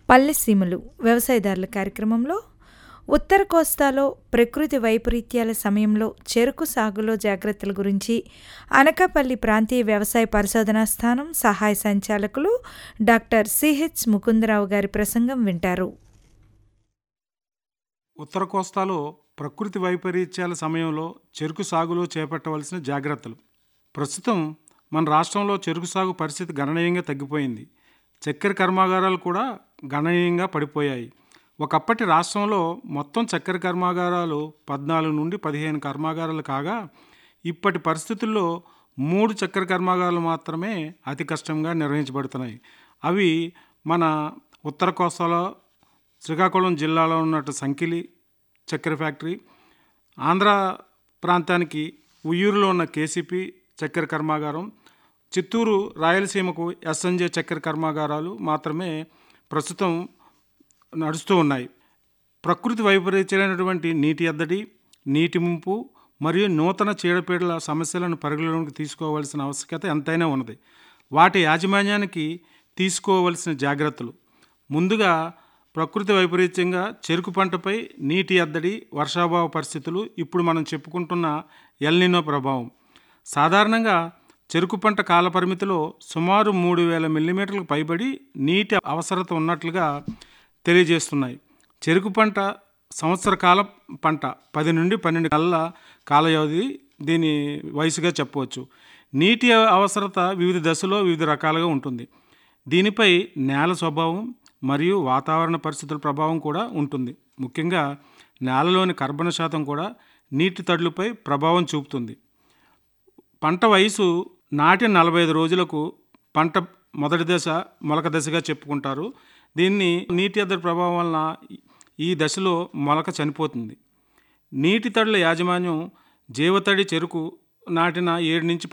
పల్లెసీమలు వ్యవసాయదారుల కార్యక్రమంలో ఉత్తర కోస్తాలో ప్రకృతి వైపరీత్యాల సమయంలో చెరుకు సాగులో జాగ్రత్తల గురించి అనకాపల్లి ప్రాంతీయ వ్యవసాయ పరిశోధనా స్థానం సహాయ సంచాలకులు డాక్టర్ సిహెచ్ ముకుందరావు గారి ప్రసంగం వింటారు ఉత్తర కోస్తాలో ప్రకృతి వైపరీత్యాల సమయంలో చెరుకు సాగులో చేపట్టవలసిన జాగ్రత్తలు ప్రస్తుతం మన రాష్ట్రంలో చెరుకు సాగు పరిస్థితి గణనీయంగా తగ్గిపోయింది చక్కెర కర్మాగారాలు కూడా గణనీయంగా పడిపోయాయి ఒకప్పటి రాష్ట్రంలో మొత్తం చక్కెర కర్మాగారాలు పద్నాలుగు నుండి పదిహేను కర్మాగారాలు కాగా ఇప్పటి పరిస్థితుల్లో మూడు చక్కెర కర్మాగారాలు మాత్రమే అతి కష్టంగా నిర్వహించబడుతున్నాయి అవి మన ఉత్తర కోస్తాలో శ్రీకాకుళం జిల్లాలో ఉన్నట్టు సంకిలి చక్కెర ఫ్యాక్టరీ ఆంధ్ర ప్రాంతానికి ఉయ్యూరులో ఉన్న కేసీపీ చక్కెర కర్మాగారం చిత్తూరు రాయలసీమకు ఎస్ఎన్జే చక్కెర కర్మాగారాలు మాత్రమే ప్రస్తుతం నడుస్తూ ఉన్నాయి ప్రకృతి వైపరీత్యాలైనటువంటి నీటి ఎద్దడి నీటి ముంపు మరియు నూతన చీడపీడల సమస్యలను పరిగణలోకి తీసుకోవాల్సిన ఆవశ్యకత ఎంతైనా ఉన్నది వాటి యాజమాన్యానికి తీసుకోవలసిన జాగ్రత్తలు ముందుగా ప్రకృతి వైపరీత్యంగా చెరుకు పంటపై నీటి ఎద్దడి వర్షాభావ పరిస్థితులు ఇప్పుడు మనం చెప్పుకుంటున్న ఎల్నినో ప్రభావం సాధారణంగా చెరుకు పంట కాలపరిమితిలో సుమారు మూడు వేల మిల్లీమీటర్లకు పైబడి నీటి అవసరత ఉన్నట్లుగా తెలియజేస్తున్నాయి చెరుకు పంట సంవత్సర కాల పంట పది నుండి పన్నెండు కళ్ళ కాల వ్యవధి దీని వయసుగా చెప్పవచ్చు నీటి అవసరత వివిధ దశలో వివిధ రకాలుగా ఉంటుంది దీనిపై నేల స్వభావం మరియు వాతావరణ పరిస్థితుల ప్రభావం కూడా ఉంటుంది ముఖ్యంగా నేలలోని కర్బన శాతం కూడా నీటి తడులపై ప్రభావం చూపుతుంది పంట వయసు నాటిన నలభై ఐదు రోజులకు పంట మొదటి దశ మొలక దశగా చెప్పుకుంటారు దీన్ని నీటి ఎద్దడి ప్రభావం వలన ఈ దశలో మొలక చనిపోతుంది నీటి తడుల యాజమాన్యం జీవతడి చెరుకు నాటిన ఏడు నుంచి